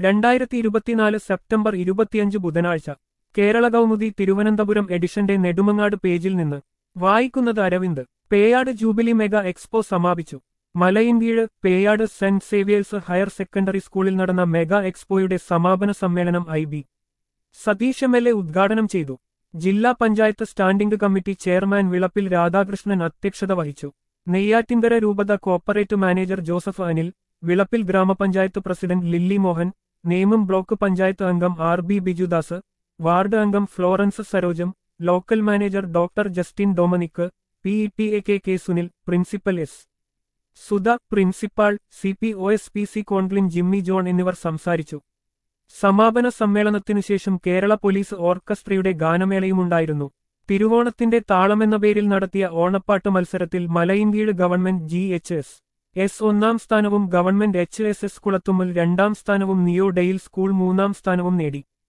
രണ്ടായിരത്തി ഇരുപത്തിനാല് സെപ്റ്റംബർ ഇരുപത്തിയഞ്ച് ബുധനാഴ്ച കേരള കൗമുദി തിരുവനന്തപുരം എഡിഷന്റെ നെടുമങ്ങാട് പേജിൽ നിന്ന് വായിക്കുന്നത് Aravind Peyad jubilee mega expo സമാപിച്ചു Malayinkeezh Peyad Saint Xavier's higher secondary സ്കൂളിൽ നടന്ന മെഗാ എക്സ്പോയുടെ സമാപന സമ്മേളനം I B Satheesh M L A ഉദ്ഘാടനം ചെയ്തു ജില്ലാ panchayat standing committee chairman Vilappil Radhakrishnan അധ്യക്ഷത വഹിച്ചു നെയ്യാറ്റിൻകര രൂപത corporate manager Joseph Anil Vilappil ഗ്രാമപഞ്ചായത്ത് president Lily Mohan Nemom block panchayat അംഗം ആർ ബി ബിജുദാസ് വാർഡ് അംഗം Florence Sarojam local manager doctor Justin Dominic P E T A K K Sunil principal S Sudha principal C P O S P C കോൺഗ്ലിൻ Jimmy John എന്നിവർ സംസാരിച്ചു സമാപന സമ്മേളനത്തിനുശേഷം Kerala police ഓർക്കസ്ട്രയുടെ ഗാനമേളയുമുണ്ടായിരുന്നു തിരുവോണത്തിന്റെ താളമെന്ന പേരിൽ നടത്തിയ ഓണപ്പാട്ട് മത്സരത്തിൽ Malayinkeezh government G H S S ഒന്നാം സ്ഥാനവും government H S S Kulathummal രണ്ടാം സ്ഥാനവും നിയോ ഡെയിൽ സ്കൂൾ മൂന്നാം സ്ഥാനവും നേടി